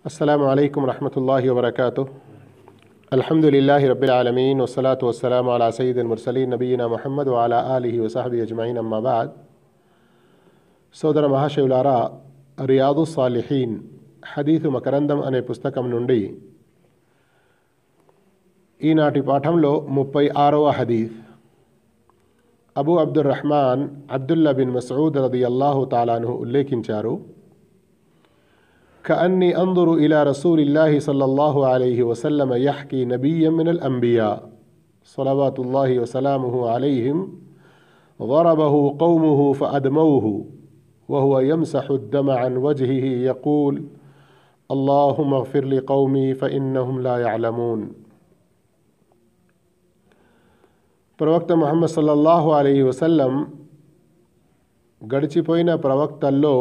السلام عليكم ورحمة الله وبركاته الحمد لله رب العالمين والصلاة والسلام على سيد المرسلين نبينا محمد وعلى آله وصحبه أجمعين أما بعد సోదర మహాశివులారా రియాదు సాలిహీన్ హదీతు మకరందం అనే పుస్తకం నుండి ఈనాటి పాఠంలో ముప్పై ఆరవ హదీఫ్ Abu Abdur Rahman Abdullah bin Masud రది అల్లాహు తాలాను ఉల్లేఖించారు كأني أنظر إلى رسول الله صلى الله عليه وسلم يحكي نبيا من الأنبياء صلوات الله وسلامه عليهم ضربه قومه فأدموه وهو يمسح الدم عن وجهه يقول اللهم اغفر لقومي فإنهم لا يعلمون ప్రవక్త ముహమ్మద్ సల్లల్లాహు అలీ వసల్లం గడిచిపోయిన ప్రవక్తల్లో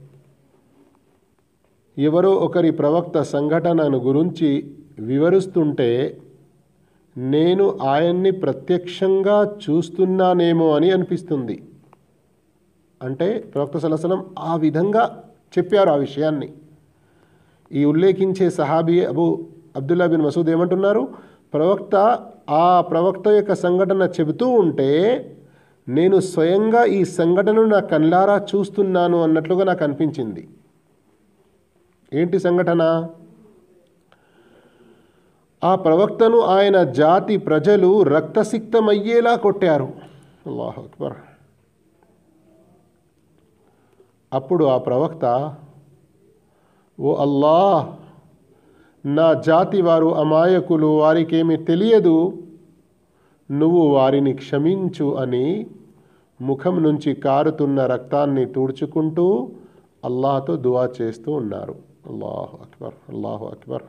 ఎవరో ఒకరి ప్రవక్త సంఘటనను గురించి వివరిస్తుంటే నేను ఆయన్ని ప్రత్యక్షంగా చూస్తున్నానేమో అని అనిపిస్తుంది అంటే ప్రవక్త సలసనం ఆ విధంగా చెప్పారు ఆ విషయాన్ని ఈ ఉల్లేఖించే సహాబీ అబు అబ్దుల్లా బిన్ మసూద్ ఏమంటున్నారు ప్రవక్త ఆ ప్రవక్త యొక్క సంఘటన చెబుతూ ఉంటే నేను స్వయంగా ఈ సంఘటనను నా కళ్ళారా చూస్తున్నాను అన్నట్లుగా నాకు అనిపించింది ఏంటి సంఘటన ఆ ప్రవక్తను ఆయన జాతి ప్రజలు రక్తసిక్తమయ్యేలా కొట్టారు అల్లాహ్ అక్బర్ అప్పుడు ఆ ప్రవక్త ఓ అల్లాహ్ నా జాతి వారు అమాయకులు వారికేమి తెలియదు నువ్వు వారిని క్షమించు అని ముఖం నుంచి కారుతున్న రక్తాన్ని తుడుచుకుంటూ అల్లాహతో దువా చేస్తూ ఉన్నారు అల్లాహు అక్బర్ అల్లాహు అక్బర్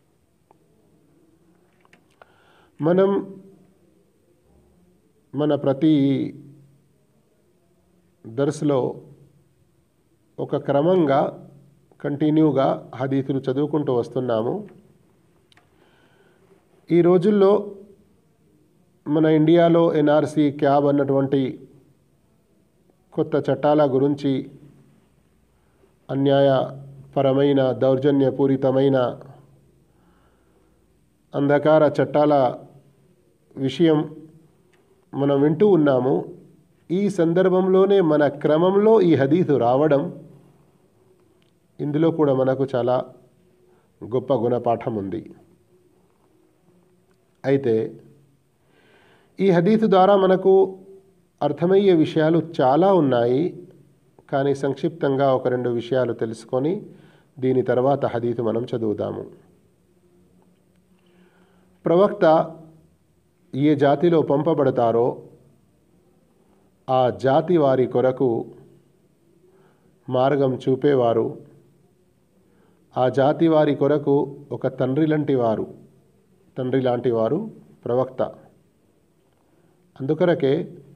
మనం మన ప్రతి దర్శలో ఒక క్రమంగా కంటిన్యూగా హదీసులు చదువుకుంటూ వస్తున్నాము ఈ రోజుల్లో మన ఇండియాలో ఎన్ఆర్సి క్యాబ్ అన్నటువంటి కొత్త చట్టాల గురించి అన్యాయపరమైన దౌర్జన్యపూరితమైన అంధకార చట్టాల విషయం మనం వింటూ ఉన్నాము ఈ సందర్భంలోనే మన క్రమంలో ఈ హదీసు రావడం ఇందులో కూడా మనకు చాలా గొప్ప గుణపాఠం ఉంది అయితే ఈ హదీసు ద్వారా మనకు అర్థమయ్యే విషయాలు చాలా ఉన్నాయి కానీ సంక్షిప్తంగా ఒక రెండు విషయాలు తెలుసుకొని దీని తర్వాత హదీసు మనం చదువుదాము ప్రవక్త ఏ జాతిలో పంపబడతారో ఆ జాతి వారి కొరకు మార్గం చూపేవారు ఆ జాతి వారి కొరకు ఒక తండ్రి లాంటి వారు తండ్రి లాంటి వారు ప్రవక్త అందుకొరకే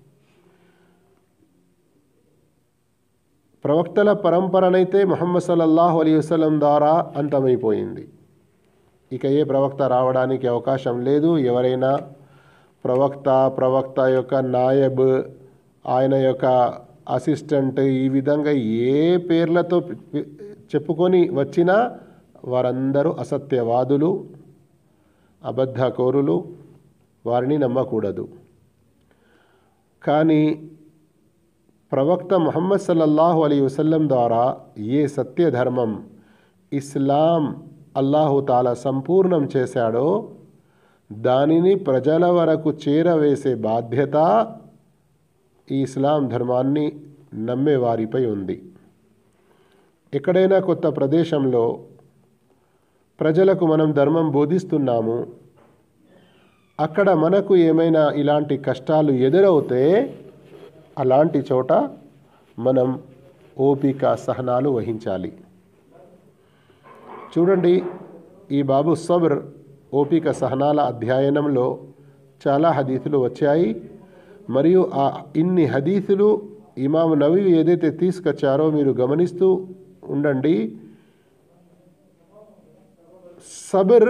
ప్రవక్తల పరంపరనైతే ముహమ్మద్ సల్లల్లాహు అలీ వసలం ద్వారా అంతమైపోయింది ఇక ఏ ప్రవక్త రావడానికి అవకాశం లేదు ఎవరైనా ప్రవక్త ప్రవక్త యొక్క నాయబ్ ఆయన యొక్క అసిస్టెంట్ ఈ విధంగా ఏ పేర్లతో చెప్పుకొని వచ్చినా వారందరూ అసత్యవాదులు అబద్ధకోరులు వారిని నమ్మకూడదు కానీ ప్రవక్త ముహమ్మద్ సల్లల్లాహు అలీ వసల్లం ద్వారా ఏ సత్యధర్మం ఇస్లాం అల్లాహుతాల సంపూర్ణం చేశాడో దానిని ప్రజల వరకు చేరవేసే బాధ్యత ఈ ఇస్లాం ధర్మాన్ని నమ్మే వారిపై ఉంది ఎక్కడైనా కొత్త ప్రదేశంలో ప్రజలకు మనం ధర్మం బోధిస్తున్నాము అక్కడ మనకు ఏమైనా ఇలాంటి కష్టాలు ఎదురవుతే అలాంటి చోట మనం ఓపిక సహనాలు వహించాలి చూడండి ఈ బాబు సబర్ ఓపిక సహనాల అధ్యయనంలో చాలా హదీసులు వచ్చాయి మరియు ఆ ఇన్ని హదీసులు ఇమాం నవీ ఏదైతే తీసుకొచ్చారో మీరు గమనిస్తూ ఉండండి సబర్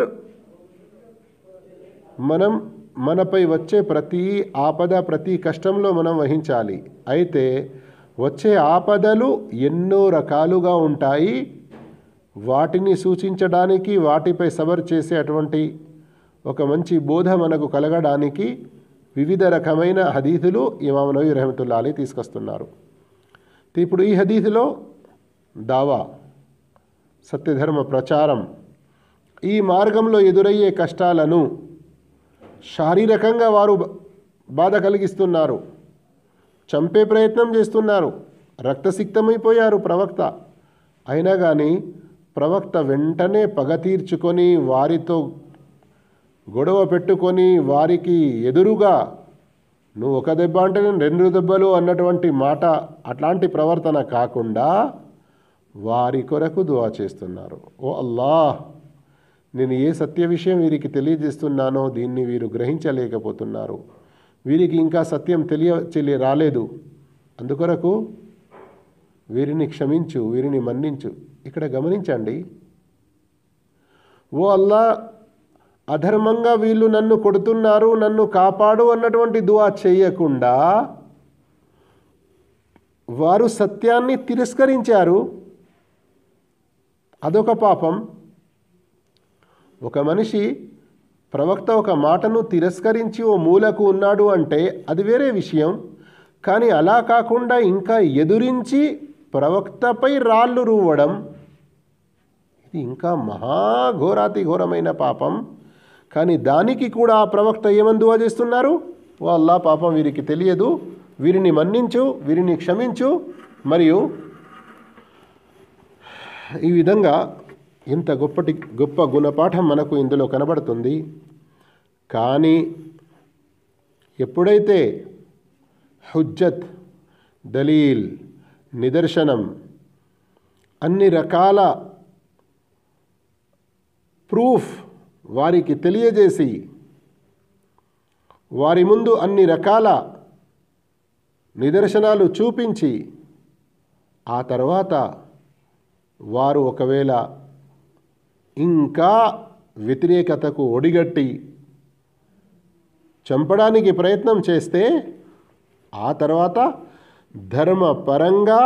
మనం మనపై వచ్చే ప్రతి ఆపద ప్రతి కష్టంలో మనం వహించాలి అయితే వచ్చే ఆపదలు ఎన్నో రకాలుగా ఉంటాయి వాటిని సూచించడానికి వాటిపై సబర్ చేసే అటువంటి ఒక మంచి బోధ మనకు కలగడానికి వివిధ రకమైన హదీతులు ఇమాం నవీ రహమతుల్లా అలీ తీసుకొస్తున్నారు ఇప్పుడు ఈ హదీతులో దావా సత్యధర్మ ప్రచారం ఈ మార్గంలో ఎదురయ్యే కష్టాలను శారీరకంగా వారు బాధ కలిగిస్తున్నారు చంపే ప్రయత్నం చేస్తున్నారు రక్తసిక్తమైపోయారు ప్రవక్త అయినా కానీ ప్రవక్త వెంటనే పగ తీర్చుకొని వారితో గొడవ పెట్టుకొని వారికి ఎదురుగా నువ్వు ఒక దెబ్బ అంటే నేను రెండు దెబ్బలు అన్నటువంటి మాట అట్లాంటి ప్రవర్తన కాకుండా వారి కొరకు దువా చేస్తున్నారు ఓ అల్లాహ్ నేను ఏ సత్య విషయం వీరికి తెలియజేస్తున్నానో దీన్ని వీరు గ్రహించలేకపోతున్నారు వీరికి ఇంకా సత్యం తెలియ చెల్లి రాలేదు అందుకొరకు వీరిని క్షమించు వీరిని మన్నించు ఇక్కడ గమనించండి ఓ అల్లా అధర్మంగా వీళ్ళు నన్ను కొడుతున్నారు నన్ను కాపాడు అన్నటువంటి దువా చేయకుండా వారు సత్యాన్ని తిరస్కరించారు అదొక పాపం ఒక మనిషి ప్రవక్త ఒక మాటను తిరస్కరించి ఓ మూలకు ఉన్నాడు అంటే అది వేరే విషయం కానీ అలా కాకుండా ఇంకా ఎదురించి ప్రవక్తపై రాళ్ళు రువ్వడం ఇది ఇంకా మహాఘోరాతి ఘోరమైన పాపం కానీ దానికి కూడా ఆ ప్రవక్త ఏమని దువా చేస్తున్నారు ఓ అల్లా పాపం వీరికి తెలియదు వీరిని మన్నించు వీరిని క్షమించు మరియు ఈ విధంగా ఇంత గొప్పటి గొప్ప గుణపాఠం మనకు ఇందులో కనబడుతుంది కానీ ఎప్పుడైతే హుజ్జత్ దలీల్ నిదర్శనం అన్ని రకాల ప్రూఫ్ వారికి తెలియజేసి వారి ముందు అన్ని రకాల నిదర్శనాలు చూపించి ఆ తర్వాత వారు ఒకవేళ ఇంకా వ్యతిరేకతకు ఒడిగట్టి చంపడానికి ప్రయత్నం చేస్తే ఆ తర్వాత ధర్మపరంగా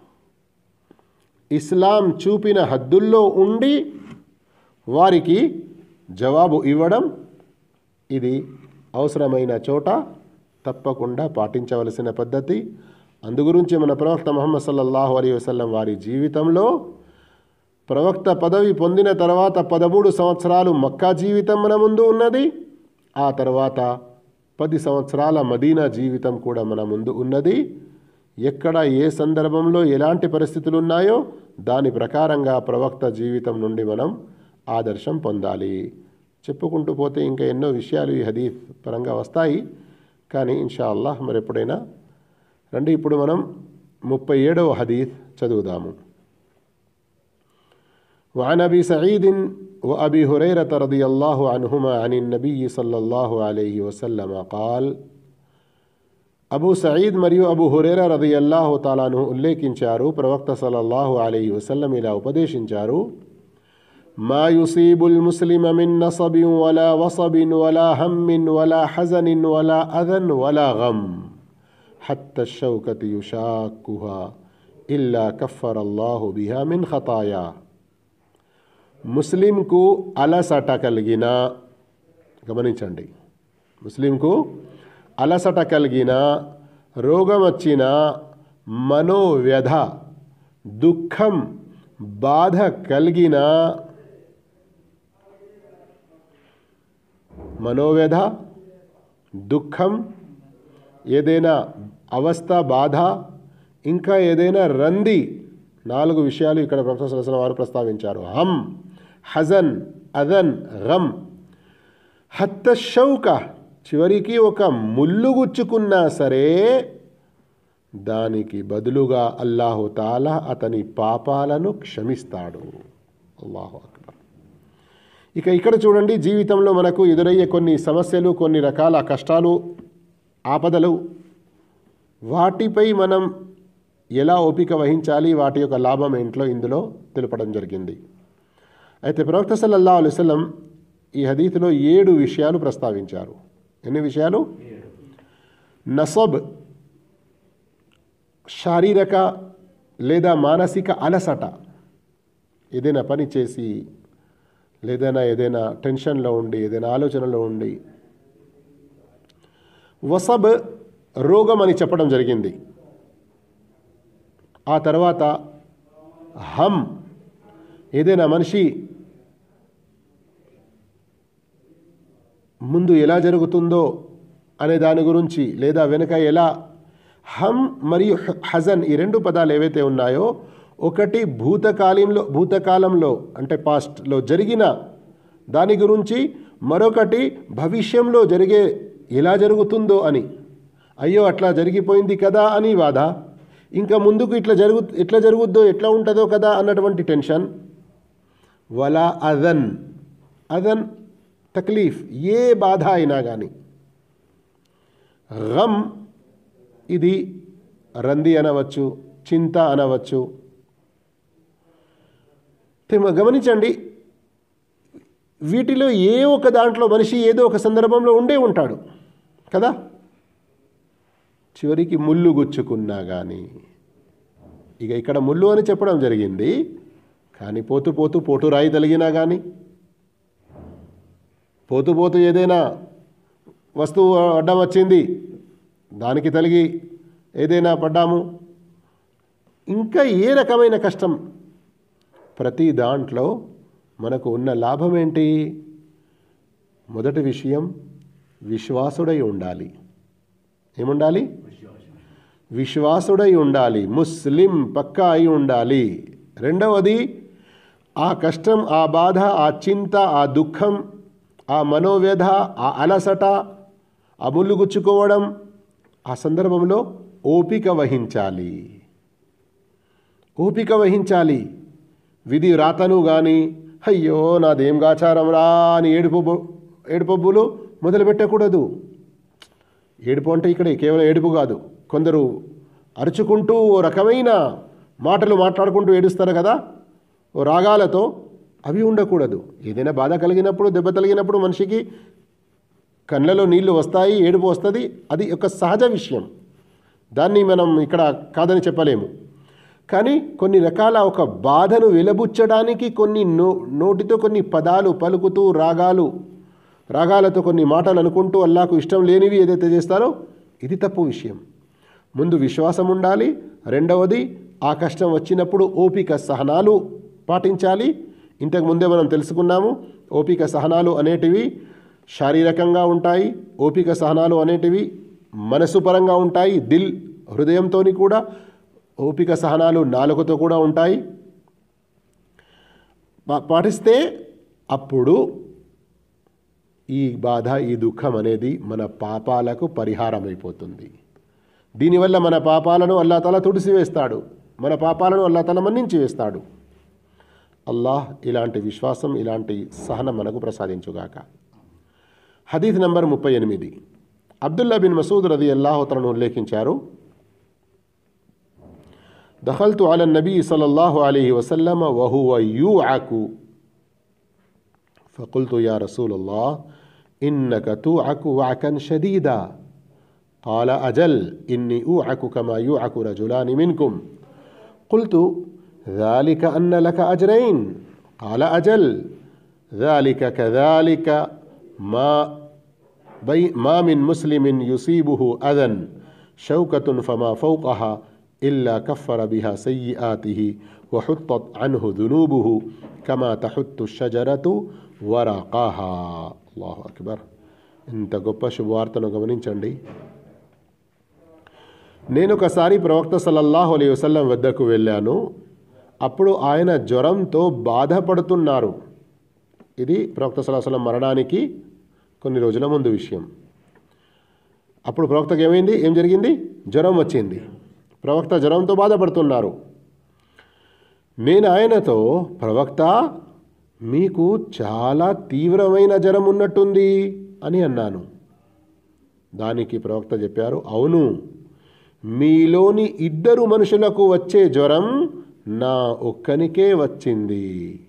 ఇస్లాం చూపిన హద్దుల్లో ఉండి వారికి జవాబు ఇవ్వడం ఇది అవసరమైన చోట తప్పకుండా పాటించవలసిన పద్ధతి అందుగురించి మన ప్రవక్త ముహమ్మద్ సల్లల్లాహు అలీ వసల్లం వారి జీవితంలో ప్రవక్త పదవి పొందిన తర్వాత పదమూడు సంవత్సరాలు మక్కా జీవితం మన ముందు ఉన్నది ఆ తర్వాత పది సంవత్సరాల మదీనా జీవితం కూడా మన ముందు ఉన్నది ఎక్కడ ఏ సందర్భంలో ఎలాంటి పరిస్థితులు ఉన్నాయో దాని ప్రకారంగా ప్రవక్త జీవితం నుండి మనం ఆదర్శం పొందాలి చెప్పుకుంటూ పోతే ఇంకా ఎన్నో విషయాలు ఈ హదీఫ్ పరంగా వస్తాయి కానీ ఇన్షా అల్లాహ్ మరి ఎప్పుడైనా రండి ఇప్పుడు మనం ముప్పై ఏడవ హదీఫ్ చదువుదాము وعن ابي سعيد وابي هريره رضي الله عنهما عن النبي صلى الله عليه وسلم قال అబూ సయీద్ మరియు అబూ హురేరా రది అల్లాహు తాలాను ఉల్లేఖించారు ప్రవక్త సల్లల్లాహు అలీ వసల్లం ఇలా ఉపదేశించారు ما يصيب المسلم من نصب ولا وصب ولا هم ولا حزن ولا أذى ولا غم حتى الشوكة يشاكها إلا كفر الله بها من خطاياه ముస్లింకు అలసట కలిగిన గమనించండి ముస్లింకు అలసట కలిగిన రోగం వచ్చిన మనోవ్యధ దుఃఖం బాధ కలిగిన మనోవ్యధ దుఃఖం ఏదైనా అవస్థ బాధ ఇంకా ఏదైనా రంది నాలుగు విషయాలు ఇక్కడ ప్రొఫెసర్ వారు ప్రస్తావించారు హమ్ హజన్ అదన్ గమ్ హత్త షౌక చివరికి ఒక ముల్లు గుచ్చుకున్నా సరే దానికి బదులుగా అల్లాహు తాలా అతని పాపాలను క్షమిస్తాడు అల్లాహు అక్బర్ ఇక ఇక్కడ చూడండి జీవితంలో మనకు ఎదురయ్యే కొన్ని సమస్యలు కొన్ని రకాల కష్టాలు ఆపదలు వాటిపై మనం ఎలా ఓపిక వహించాలి వాటి యొక్క లాభం ఏంట్లో ఇందులో తెలుపడం జరిగింది అయితే ప్రవక్త సల్లల్లా అలుసలం ఈ హదీతులో ఏడు విషయాలు ప్రస్తావించారు ఎన్ని విషయాలు నసబ్ శారీరక లేదా మానసిక అలసట ఏదైనా పని చేసి లేదైనా ఏదైనా టెన్షన్లో ఉండి ఏదైనా ఆలోచనలో ఉండి వసబ్ రోగం అని చెప్పడం జరిగింది ఆ తర్వాత హమ్ ఏదైనా మనిషి ముందు ఎలా జరుగుతుందో అనే దాని గురించి లేదా వెనుక ఎలా హమ్ మరియు హ- హజన్ ఈ రెండు పదాలు ఏవైతే ఉన్నాయో ఒకటి భూతకాలంలో భూతకాలంలో అంటే పాస్ట్లో జరిగిన దాని గురించి మరొకటి భవిష్యంలో జరిగే ఎలా జరుగుతుందో అని అయ్యో అట్లా జరిగిపోయింది కదా అని బాధ ఇంకా ముందుకు ఇట్లా జరుగు ఎట్లా జరుగుద్దో ఎట్లా ఉంటుందో కదా అన్నటువంటి టెన్షన్ వలా అదన్ అదన్ తక్లీఫ్ ఏ బాధ అయినా కానీ గమ్ ఇది రంది అనవచ్చు చింత అనవచ్చు తెమ- గమనించండి వీటిలో ఏ ఒక దాంట్లో మనిషి ఏదో ఒక సందర్భంలో ఉండే ఉంటాడు కదా చివరికి ముళ్ళు గుచ్చుకున్నా కానీ ఇక ఇక్కడ ముళ్ళు అని చెప్పడం జరిగింది కానీ పోతూ పోతూ పోటు రాయి తలిగినా కానీ పోతూ పోతూ ఏదైనా వస్తువు అడ్డం వచ్చింది దానికి తలిగి ఏదైనా పడ్డాము ఇంకా ఏ రకమైన కష్టం ప్రతి దాంట్లో మనకు ఉన్న లాభం ఏంటి మొదటి విషయం విశ్వాసుడై ఉండాలి ఏముండాలి విశ్వాసుడై ఉండాలి ముస్లిం పక్కా అయి ఉండాలి రెండవది ఆ కష్టం ఆ బాధ ఆ చింత ఆ దుఃఖం ఆ మనోవ్యధ ఆ అలసట ఆ ముళ్ళు గుచ్చుకోవడం ఆ సందర్భంలో ఓపిక వహించాలి ఓపిక వహించాలి విధి రాతను కానీ అయ్యో నాదేం గాచారం రా అని ఏడుపు ఏడుపబ్బులు మొదలుపెట్టకూడదు ఏడుపు అంటే ఇక్కడ కేవలం ఏడుపు కాదు కొందరు అరుచుకుంటూ ఓ రకమైన మాటలు మాట్లాడుకుంటూ ఏడుస్తారు కదా ఓ రాగాలతో అవి ఉండకూడదు ఏదైనా బాధ కలిగినప్పుడు దెబ్బ తగిలినప్పుడు మనిషికి కళ్ళలో నీళ్లు వస్తాయి ఏడుపు వస్తుంది అది ఒక సహజ విషయం దాన్ని మనం ఇక్కడ కాదని చెప్పలేము కానీ కొన్ని రకాల ఒక బాధను వెలబుచ్చడానికి కొన్ని నో నోటితో కొన్ని పదాలు పలుకుతూ రాగాలు రాగాలతో కొన్ని మాటలు అనుకుంటూ అల్లాకు ఇష్టం లేనివి ఏదైతే చేస్తారో ఇది తప్పు విషయం ముందు విశ్వాసం ఉండాలి రెండవది ఆ కష్టం వచ్చినప్పుడు ఓపిక సహనాలు పాటించాలి ఇంతకు ముందే మనం తెలుసుకున్నాము ఓపిక సహనాలు అనేటివి శారీరకంగా ఉంటాయి ఓపిక సహనాలు అనేటివి మనసు పరంగా ఉంటాయి దిల్ హృదయంతో కూడా ఓపిక సహనాలు నాలుకతో కూడా ఉంటాయి పా- పాటిస్తే అప్పుడు ఈ బాధ ఈ దుఃఖం అనేది మన పాపాలకు పరిహారం అయిపోతుంది దీనివల్ల మన పాపాలను అల్లా తల తుడిసివేస్తాడు మన పాపాలను అల్లా తల మన్నించి వేస్తాడు అల్లాహ్ ఇలాంటి విశ్వాసం ఇలాంటి సహనం మనకు ప్రసాదించుగాక హదీద్ నంబర్ ముప్పై ఎనిమిది అబ్దుల్లా బిన్ మసూద్ రది అల్లాహోతలను ఉల్లేఖించారు دخلت على النبي صلى الله عليه وسلم وهو يوعك فقلت يا رسول الله إنك توعك وعكا شديدا قال أجل إني أوعك كما يوعك رجلان منكم قلت ذلك أن لك أجرين قال أجل ذلك كذلك ما بي ما من مسلم يصيبه أذى شوكة فما فوقها إلا كفر بها سيئاته وحطت عنه ذنوبه كما تحط الشجرة ورقاها الله أكبر ఇంత గొప్ప శుభవార్తను గమనించండి నేను ఒకసారి ప్రవక్త సల్లల్లాహు అలైహి వసల్లం వద్దకు వెళ్ళాను అప్పుడు ఆయన జ్వరంతో బాధపడుతున్నారు ఇది ప్రవక్త సల్లాహు వసల్లం మరణానికి కొన్ని రోజుల ముందు విషయం అప్పుడు ప్రవక్తకు ఏమైంది ఏం జరిగింది జ్వరం వచ్చింది ప్రవక్త జ్వరంతో బాధపడుతున్నారు నేను ఆయనతో ప్రవక్త మీకు చాలా తీవ్రమైన జ్వరం ఉన్నట్టుంది అని అన్నాను దానికి ప్రవక్త చెప్పారు అవును మీలోని ఇద్దరు మనుషులకు వచ్చే జ్వరం నా ఒక్కనికే వచ్చింది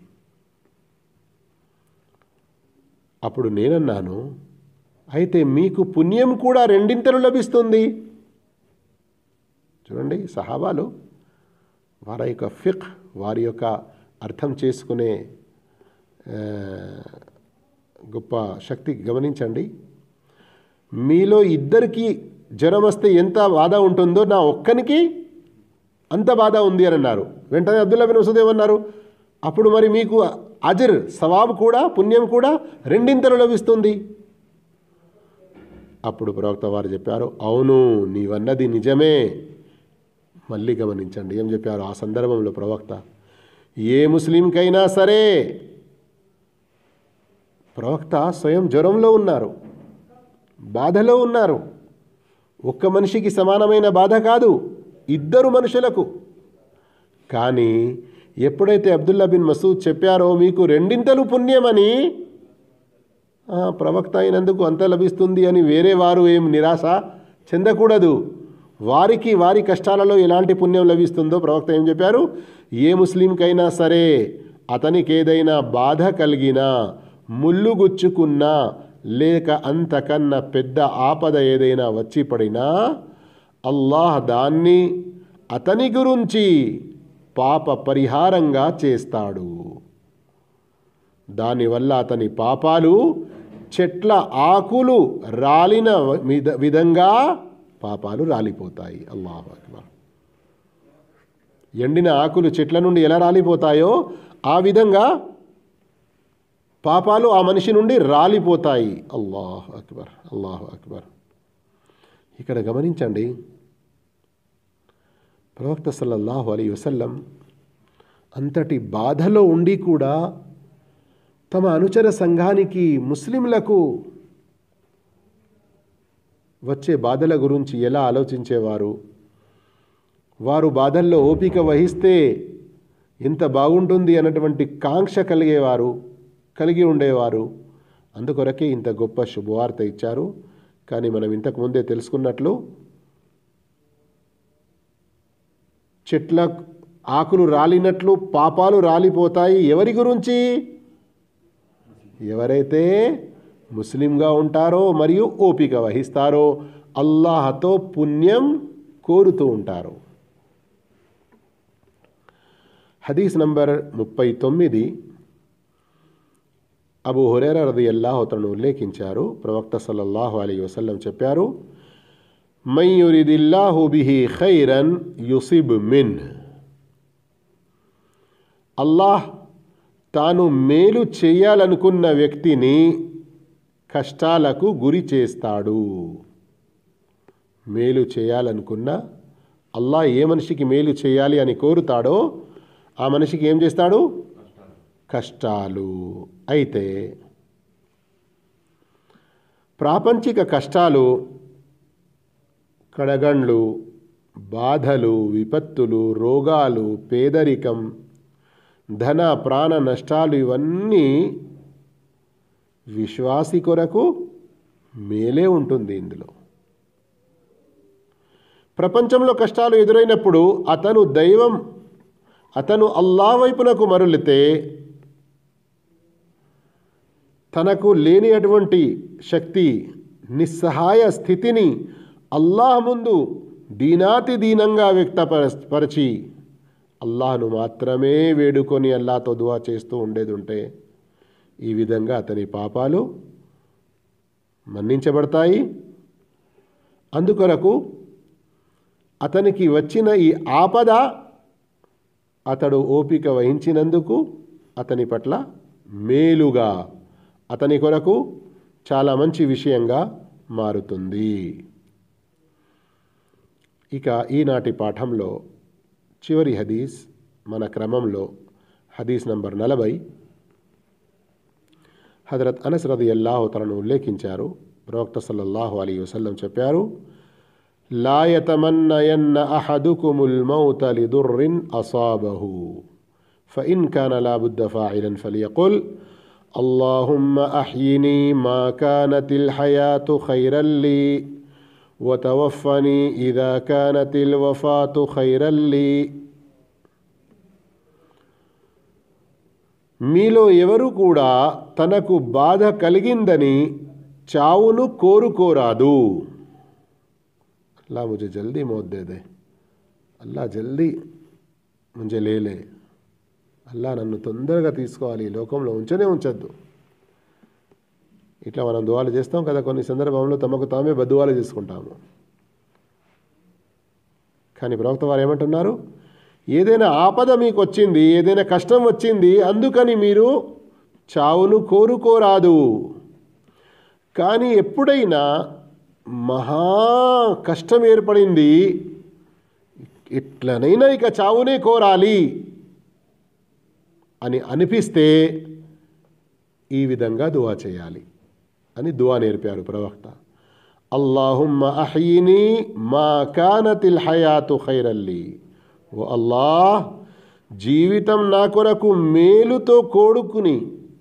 అప్పుడు నేనన్నాను అయితే మీకు పుణ్యం కూడా రెండింతలు లభిస్తుంది చూడండి సహాబాలు వారి యొక్క ఫిక్ వారి యొక్క అర్థం చేసుకునే ఆ, గొప్ప శక్తి గమనించండి మీలో ఇద్దరికి జ్వరం వస్తే ఎంత బాధ ఉంటుందో నా ఒక్కనికి అంత బాధ ఉంది అని అన్నారు వెంటనే అబ్దుల్లా బిన్ మసూద్ ఏమన్నారు అప్పుడు మరి మీకు అజర్ సవాబు కూడా పుణ్యం కూడా రెండింతలు లభిస్తుంది అప్పుడు ప్రవక్త వారు చెప్పారు అవును నీవన్నది నిజమే మళ్ళీ గమనించండి ఏం చెప్పారు ఆ సందర్భంలో ప్రవక్త ఏ ముస్లింకైనా సరే ప్రవక్త స్వయం జ్వరంలో ఉన్నారు బాధలో ఉన్నారు ఒక్క మనిషికి సమానమైన బాధ కాదు ఇద్దరు మనుషులకు కానీ ఎప్పుడైతే అబ్దుల్లా బిన్ మసూద్ చెప్పారో మీకు రెండింతలు పుణ్యమని ఆ, ప్రవక్త అయినందుకు అంత లభిస్తుంది అని వేరే వారు ఏం నిరాశ చెందకూడదు వారికి వారి కష్టాలలో ఎలాంటి పుణ్యం లభిస్తుందో ప్రవక్త ఏం చెప్పారు ఏ ముస్లింకైనా సరే అతనికి ఏదైనా బాధ కలిగినా ముళ్ళు గుచ్చుకున్నా లేక అంతకన్నా పెద్ద ఆపద ఏదైనా వచ్చి పడినా అల్లాహ్ దాన్ని అతని గురించి పాప పరిహారంగా చేస్తాడు దానివల్ల అతని పాపాలు చెట్ల ఆకులు రాలిన విధ- విధంగా పాపాలు రాలిపోతాయి అల్లాహ్ అక్బర్ ఎండిన ఆకులు చెట్ల నుండి ఎలా రాలిపోతాయో ఆ విధంగా పాపాలు ఆ మనిషి నుండి రాలిపోతాయి అల్లాహ్ అక్బర్ అల్లాహ్ అక్బర్ ఇక్కడ గమనించండి ప్రవక్త సల్లల్లాహు అలీ వసల్లం అంతటి బాధలో ఉండి కూడా తమ అనుచర సంఘానికి ముస్లింలకు వచ్చే బాధల గురించి ఎలా ఆలోచించేవారు వారు బాధల్లో ఓపిక వహిస్తే ఎంత బాగుంటుంది అన్నటువంటి కాంక్ష కలిగేవారు కలిగి ఉండేవారు అందుకొరకే ఇంత గొప్ప శుభవార్త ఇచ్చారు కానీ మనం ఇంతకు ముందే తెలుసుకున్నట్లు చెట్ల ఆకులు రాలినట్లు పాపాలు రాలిపోతాయి ఎవరి గురించి ఎవరైతే ముస్లింగా ఉంటారో మరియు ఓపిక వహిస్తారో అల్లాహతో పుణ్యం కోరుతూ ఉంటారు హదీస్ నంబర్ ముప్పై తొమ్మిది అబూ హురేర రది అల్లాహతను ఉల్లేఖించారు ప్రవక్త సల్లల్లాహు అలీ వసల్లం చెప్పారు మై యురిదిల్లాహు బిహి ఖైరన్ యుసిబ్ మిన్ అల్లాహ్ తాను మేలు చేయాలనుకున్న వ్యక్తిని కష్టాలకు గురి చేస్తాడు మేలు చేయాలనుకున్న అల్లాహ్ ఏ మనిషికి మేలు చేయాలి అని కోరుతాడో ఆ మనిషికి ఏం చేస్తాడు కష్టాలు అయితే ప్రాపంచిక కష్టాలు కడగండ్లు బాధలు విపత్తులు రోగాలు పేదరికం ధన ప్రాణ నష్టాలు ఇవన్నీ విశ్వాసి కొరకు మేలే ఉంటుంది ఇందులో ప్రపంచంలో కష్టాలు ఎదురైనప్పుడు అతను దైవం అతను అల్లా వైపునకు మరలితే తనకు లేని అటువంటి శక్తి నిస్సహాయ స్థితిని అల్లాహ్ ముందు దీనాతి దీనంగా వ్యక్తపర పరచి అల్లాహ్ను మాత్రమే వేడుకొని అల్లాహతో దువా చేస్తూ ఉండేది ఉంటే ఈ విధంగా అతని పాపాలు మన్నించబడతాయి అందుకొరకు అతనికి వచ్చిన ఈ ఆపద అతడు ఓపిక వహించినందుకు అతని పట్ల మేలుగా అతని కొరకు చాలా మంచి విషయంగా మారుతుంది ఇక ఈనాటి పాఠంలో చివరి హదీస్ మన క్రమంలో హదీస్ నంబర్ నలభై హజరత్ అనస్ రది అల్లాహు తనను ఉల్లేఖించారు ప్రవక్త సల్లల్లాహు అలీ వసల్లం చెప్పారు లా యతమన్నయన్న అహదుకుముల్ మౌత లిదుర్రిన్ అసాబహు فإن كان لا بد فاعلا فليقل اللهم أحيني ما كانت الحياة خيرا لي وتوفني إذا كانت الوفاة خيرا لي మీలో ఎవరు కూడా తనకు బాధ కలిగిందని చావును కోరుకోరాదు अल्लाह मुझे जल्दी मौत दे दे अल्लाह जल्दी मुझे ले ले అల్లా నన్ను తొందరగా తీసుకోవాలి ఈ లోకంలో ఉంచనే ఉంచద్దు ఇట్లా మనం దువాలు చేస్తాం కదా కొన్ని సందర్భంలో తమకు తామే బద్దువాలు చేసుకుంటాము కానీ ప్రవక్త వారు ఏమంటున్నారు ఏదైనా ఆపద మీకు వచ్చింది ఏదైనా కష్టం వచ్చింది అందుకని మీరు చావును కోరుకోరాదు కానీ ఎప్పుడైనా మహా కష్టం ఏర్పడింది ఎట్లనైనా ఇక చావునే కోరాలి అని అనిపిస్తే ఈ విధంగా దువా చేయాలి అని దువా నేర్పారు ప్రవక్త అల్లాహుమ్మ అహీని మా కానతిల్ హయాతు ఖైరల్లి ఓ అల్లాహ్ జీవితం నా కొరకు మేలుతో కోడుకుని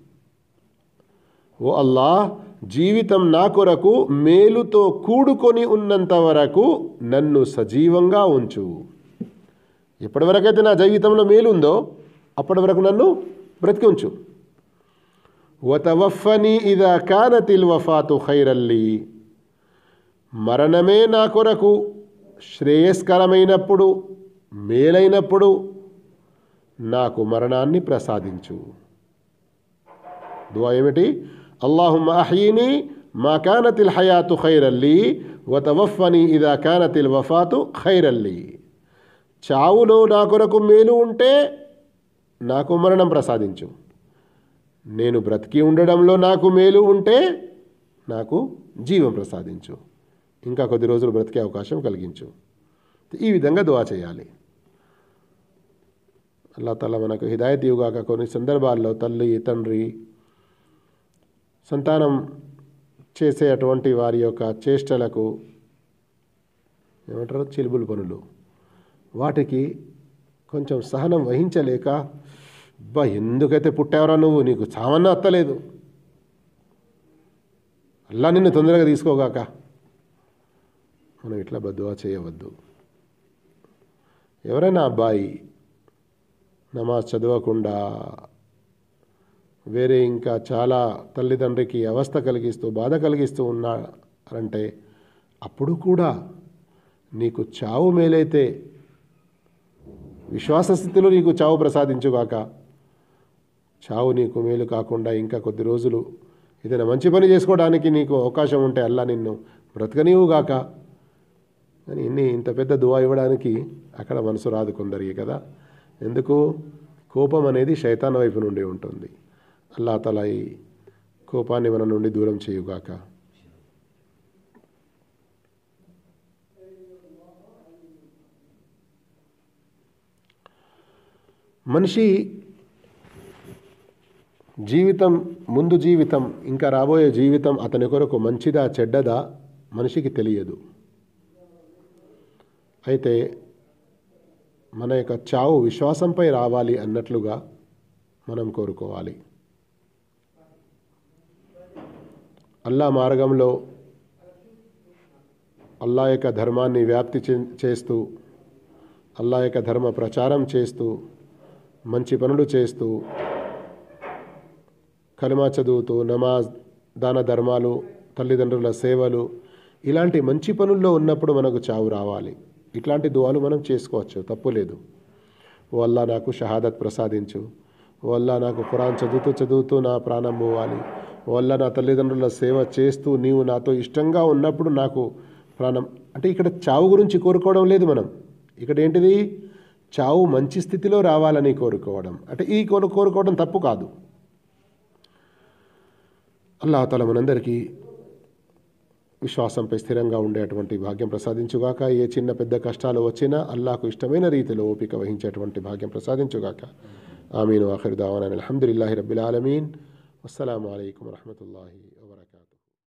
ఓ అల్లాహ్ జీవితం నా కొరకు మేలుతో కూడుకొని ఉన్నంత వరకు నన్ను సజీవంగా ఉంచు ఎప్పటి వరకైతే నా జీవితంలో మేలు ఉందో అప్పటి వరకు నన్ను బ్రతికి ఉంచు వతవఫని ఇదా కానతిల్ వఫాతు ఖైరల్లి మరణమే నా కొరకు శ్రేయస్కరమైనప్పుడు మేలైనప్పుడు నాకు మరణాన్ని ప్రసాదించు దువా ఏమిటి అల్లాహుమ్మ అహీని మా కానతిల్ హయాతు ఖైరల్లి వతవఫని ఇదా కానతిల్ వఫాతు ఖైరల్లి చావులో నా కొరకు మేలు ఉంటే నాకు మరణం ప్రసాదించు నేను బ్రతికి ఉండడంలో నాకు మేలు ఉంటే నాకు జీవం ప్రసాదించు ఇంకా కొద్ది రోజులు బ్రతికే అవకాశం కలిగించు ఈ విధంగా దువా చేయాలి అల్లా తల మనకు హిదాయత్ ఇవ్వగాక కొన్ని సందర్భాల్లో తల్లి తండ్రి సంతానం చేసే అటువంటి వారి యొక్క చేష్టలకు ఏమంటారు చిలుబులు పనులు వాటికి కొంచెం సహనం వహించలేక బా ఎందుకైతే పుట్టావరా నువ్వు నీకు చావన్నా అత్తలేదు అల్లా నిన్ను తొందరగా తీసుకోగాక మనం ఇట్లా బద్దువా చేయవద్దు ఎవరైనా అబ్బాయి నమాజ్ చదవకుండా వేరే ఇంకా చాలా తల్లిదండ్రికి అవస్థ కలిగిస్తూ బాధ కలిగిస్తూ ఉన్నారంటే అప్పుడు కూడా నీకు చావు మేలైతే విశ్వాస స్థితిలో నీకు చావు ప్రసాదించుగాక చావు నీకు మేలు కాకుండా ఇంకా కొద్ది రోజులు ఏదైనా మంచి పని చేసుకోవడానికి నీకు అవకాశం ఉంటే అల్లా నిన్ను బ్రతకనివుగాక అని ఇన్ని ఇంత పెద్ద దువా ఇవ్వడానికి అక్కడ మనసు రాదు కొందరికి కదా ఎందుకు కోపం అనేది శైతాన్ వైపు నుండి ఉంటుంది అల్లా తల ఈ కోపాన్ని మన నుండి దూరం చేయుగాక మనిషి జీవితం ముందు జీవితం ఇంకా రాబోయే జీవితం అతని కొరకు మంచిదా చెడ్డదా మనిషికి తెలియదు అయితే మన యొక్క చావు విశ్వాసంపై రావాలి అన్నట్లుగా మనం కోరుకోవాలి అల్లా మార్గంలో అల్లా యొక్క ధర్మాన్ని వ్యాప్తి చే- చేస్తూ అల్లా యొక్క ధర్మ ప్రచారం చేస్తూ మంచి పనులు చేస్తూ కలిమా చదువుతూ నమాజ్ దాన ధర్మాలు తల్లిదండ్రుల సేవలు ఇలాంటి మంచి పనుల్లో ఉన్నప్పుడు మనకు చావు రావాలి ఇట్లాంటి దువాలు మనం చేసుకోవచ్చు తప్పు లేదు ఓ అల్లా నాకు షహాదత్ ప్రసాదించు ఓ అల్లా నాకు ఖురాన్ చదువుతూ చదువుతూ నా ప్రాణం పోవాలి ఓ అల్లా నా తల్లిదండ్రుల సేవ చేస్తూ నీవు నాతో ఇష్టంగా ఉన్నప్పుడు నాకు ప్రాణం అంటే ఇక్కడ చావు గురించి కోరుకోవడం లేదు మనం ఇక్కడ ఏంటిది చావు మంచి స్థితిలో రావాలని కోరుకోవడం అంటే ఈ కోరు కోరుకోవడం తప్పు కాదు అల్లా తల మనందరికీ విశ్వాసంపై స్థిరంగా ఉండేటువంటి భాగ్యం ప్రసాదించుగాక ఏ చిన్న పెద్ద కష్టాలు వచ్చినా అల్లాకు ఇష్టమైన రీతిలో ఓపిక వహించేటువంటి భాగ్యం ప్రసాదించుగాక ఆమీన్ ఆఖిర్ దావానా అల్హమ్దులిల్లాహి రబ్బిల్ ఆలమీన్ అస్సలాము అలైకుం వరహమతుల్లాహి వబర్కాతుహు